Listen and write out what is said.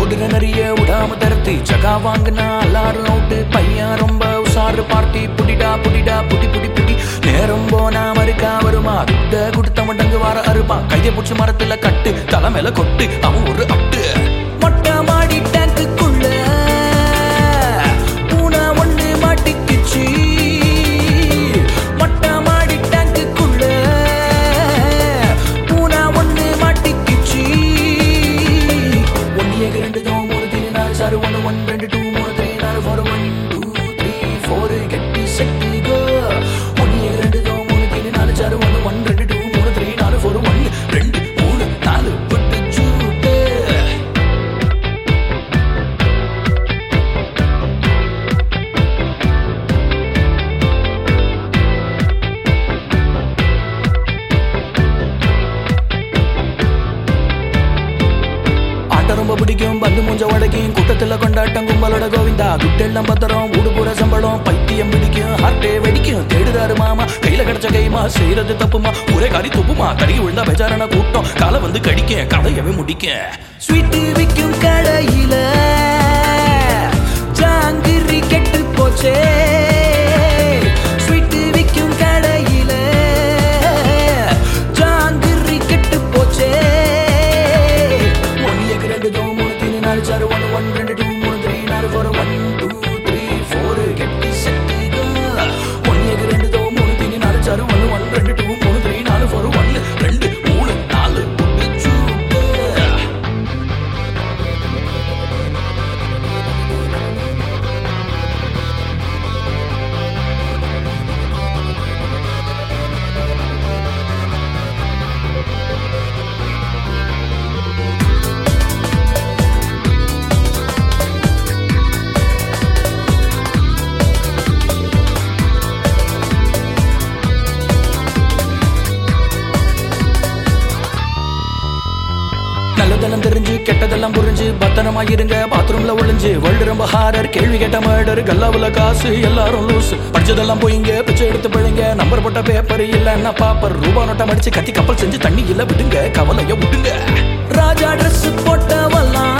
குதிரை நிறைய விடாம தரத்து ஜகா வாங்கினா எல்லாரும் அவுட்டு பையன் ரொம்ப உசாரு பார்ட்டி புடிடா புடிடா புடி புடி புடி நேரம் போனா மறுக்கா வருமா துட்ட கொடுத்த மடங்கு வர அருமா கையை பிடிச்சி மரத்துல கட்டு தலை மேல கொட்டு அவன் ஒரு அட்டு மொட்டை மாடி டேங்குக்குள்ள பூனை ஒண்ணு மாட்டிக்கிச்சு மொட்டை மாடி டேங்குக்குள்ள பூனை ஒண்ணு மாட்டிக்கிச்சு ஒன்னு ஏக ரெண்டு தோ மூணு திரு நாலு சாறு ஒன்று ஒன் ரெண்டு டூ மூணு த்ரீ நாலு four one two three four கெட்டி செட்டு கோ ஒன்னு ஏக ரெண்டு தோ மூணு திரு நாலு சாறு ஒன்று ஒன் ரெண்டு டூ மூணு த்ரீ நாலு ஃபோர் ஒன் ரெண்டு மூணு நாலு பட்டு சூட்டு ஆட்டம் ரொம்ப பிடிக்கும் பந்து மூஞ்ச உடைக்கும் கூட்டத்துல கொண்டாட்டம் கும்பலோட கோவிந்தா துட்டெல்லாம் பத்திரம் ஊடு பூர சம்பளம் பைத்தியம் பிடிக்கும் ஹார்ட்டே வெடிக்கும் தேடுதாரு மாமா கையில கிடைச்ச கைமா செய்யறது தப்புமா ஒரே காரி துப்புமா தடுக்கி விழுந்தா பெஜாரான கூட்டம் காலை வந்து கடிக்க கதையவே முடிக்க ஸ்வீட்டு விற்கும் கடையில ஜாங்கிரி கெட்டு போச்சே ஸ்வீட்டு விற்கும் கடையில ஜாங்கிரி கெட்டு போச்சே ஒன் ஏக்கு ரெண்டு தோ மூணு தீனு நாலு சாறு ஒன்று ஒன் ரெண்டு டூ மூணு த்ரீ நாலு four one two three four கெட்டி செட்டு ஒன் ஏக்கு ரெண்டு தோ மூணு தீனு நாலு சாறு ஒன்று ஒன் ரெண்டு டூ மூணு த்ரீ நாலு ஃபோர் ஒன்று ரெண்டு மூணு நாலு புட்டு நல்லதெல்லாம் தெரிஞ்சு கெட்டதெல்லாம் புரிஞ்சு பத்திரமா இருங்க பாத்ரூம்ல ஒளிஞ்சு வேர்ல்டு ரொம்ப ஹாரர் கேள்வி கேட்ட மர்டர் கல்லாவுல காசு எல்லாரும் லூஸ் படிச்சதெல்லாம் போயிங்க பிச்சை எடுத்து பிழைங்க நம்பர் போட்ட பேப்பர் இல்லன்னா பாப்பர் ரூபா நோட்டை மடிச்சு கத்தி கப்பல் செஞ்சு தண்ணி இல்ல விடுங்க கவலைய விடுங்க ராஜா ட்ரெஸ் போட்டவெல்லாம்